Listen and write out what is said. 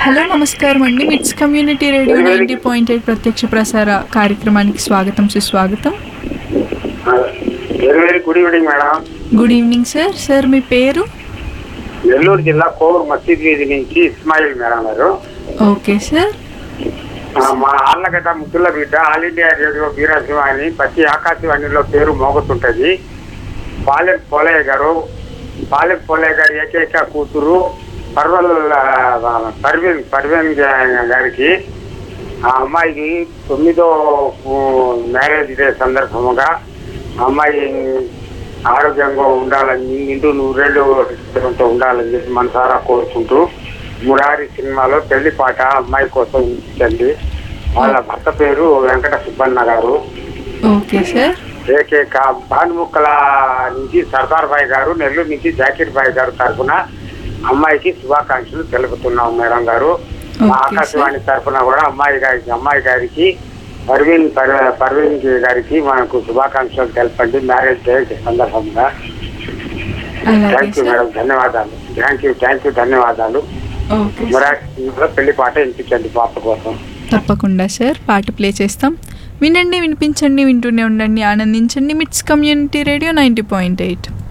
Hello నమస్కారం అండి MITS community radio ninety point eight ప్రత్యక్ష ప్రసార కార్యక్రమానికి స్వాగతం సుస్వాగతం very very good evening madam good evening sir sir మీ పేరు నెల్లూరు జిల్లా కోవూరు మసీద్ వీధి నుంచి ఇస్మాయిల్ మేడం గారు ఓకే సార్ ఆ, మా ఆళ్ళగడ్డ ముద్దుల బిడ్డ ఆల్ ఇండియా రేడియో వీరసింహాని ప్రతి ఆకాశవాణిలో పేరు మోగుతుంటది పాలెం పోలయ్య గారు పాలెం పోలయ్య గారి ఏకైక కూతురు పర్వల్ ఆ, పర్వీన్ పర్వీన్ గా- గారికి ఆ అమ్మాయికి తొమ్మిదో ఊ, మ్యారేజ్ డే సందర్భంగా ఆ అమ్మాయి ఆరోగ్యంగా ఉండాలని నిండు నూరేళ్ళు తో ఉండాలని చెప్పి మనసారా కోరుకుంటూ మురారి సినిమాలో పెళ్లి పాట అమ్మాయి కోసం ఇచ్చింది వాళ్ళ భర్త పేరు వెంకట సుబ్బన్న గారు ఓకే సార్ ఏకేక భానుముక్కల నుంచి సర్దార్ బాయ్ గారు నెల్లూరు నుంచి జాకీర్ బాయ్ గారు తరఫున అమ్మాయికి శుభాకాంక్షలు తెలుపుతున్నాం మేడం గారు మా Okay, ఆకాశవాణి తరఫున కూడా అమ్మాయి గారికి అమ్మాయి గారికి పర్వీన్ పర్- పర్వీన్ గారికి మనకు శుభాకాంక్షలు తెలపండి మ్యారేజ్ డే సందర్భంగా అలాగే థ్యాంక్ యూ సార్ మేడం ధన్యవాదాలు థ్యాంక్ యూ థ్యాంక్ యూ ధన్యవాదాలు ఓకే సార్. మురారి పెళ్లి పాట వినిపించండి పాప కోసం తప్పకుండా సార్ పాట ప్లే చేస్తాం వినండి వినిపించండి వింటూనే ఉండండి ఆనందించండి MITS community radio ninety point eight